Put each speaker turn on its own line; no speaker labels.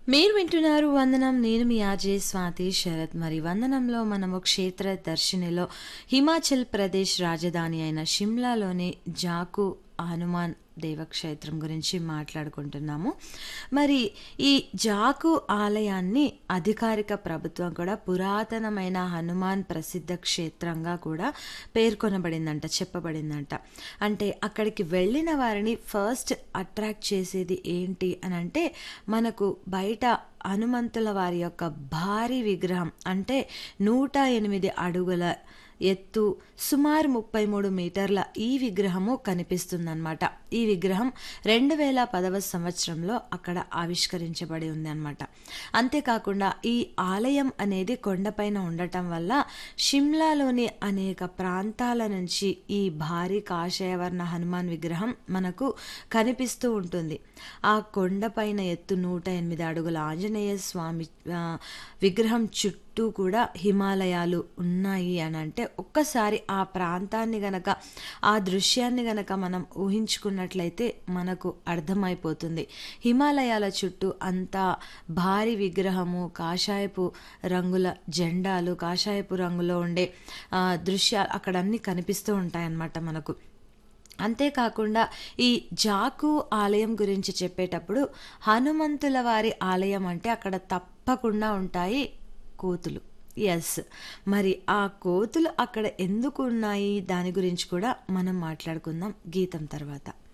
మీరు వింటున్నారు వందనం నేను మీ ఆజే స్వాతి శరత్ మరి వందనంలో మనము క్షేత్ర దర్శినిలో హిమాచల్ ప్రదేశ్ రాజధాని అయిన షిమ్లాలోని జాకు హనుమాన్ దేవక్షేత్రం గురించి మాట్లాడుకుంటున్నాము మరి ఈ జాకు ఆలయాన్ని అధికారిక ప్రభుత్వం కూడా పురాతనమైన హనుమాన్ ప్రసిద్ధ క్షేత్రంగా కూడా పేర్కొనబడిందంట చెప్పబడిందంట అంటే అక్కడికి వెళ్ళిన వారిని ఫస్ట్ అట్రాక్ట్ చేసేది ఏంటి అని అంటే మనకు బయట హనుమంతుల వారి యొక్క భారీ విగ్రహం అంటే నూట ఎనిమిది అడుగుల ఎత్తు సుమారు ముప్పై మూడు మీటర్ల ఈ విగ్రహము కనిపిస్తుందన్నమాట ఈ విగ్రహం రెండు వేల పదవ సంవత్సరంలో అక్కడ ఆవిష్కరించబడి ఉంది అనమాట అంతేకాకుండా ఈ ఆలయం అనేది కొండపైన ఉండటం వల్ల షిమ్లాలోని అనేక ప్రాంతాల నుంచి ఈ భారీ కాషాయవర్ణ హనుమాన్ విగ్రహం మనకు కనిపిస్తూ ఉంటుంది ఆ కొండపైన ఎత్తు నూట ఎనిమిది అడుగుల ఆంజనేయ స్వామి ఆ, విగ్రహం చుట్టూ కూడా హిమాలయాలు ఉన్నాయి అని అంటే ఒక్కసారి ఆ ప్రాంతాన్ని గనక ఆ దృశ్యాన్ని గనక మనం ఊహించుకున్నట్లయితే మనకు అర్థమైపోతుంది హిమాలయాల చుట్టూ అంతా భారీ విగ్రహము కాషాయపు రంగుల జెండాలు కాషాయపు రంగులో ఉండే ఆ, దృశ్యాలు అక్కడ అన్నీ కనిపిస్తూ ఉంటాయన్నమాట మనకు అంతేకాకుండా ఈ జాకు ఆలయం గురించి చెప్పేటప్పుడు హనుమంతుల వారి ఆలయం అంటే అక్కడ తప్పకుండా ఉంటాయి కోతులు ఎస్ మరి ఆ కోతులు అక్కడ ఎందుకు ఉన్నాయి దాని గురించి కూడా మనం మాట్లాడుకుందాం గీతం తర్వాత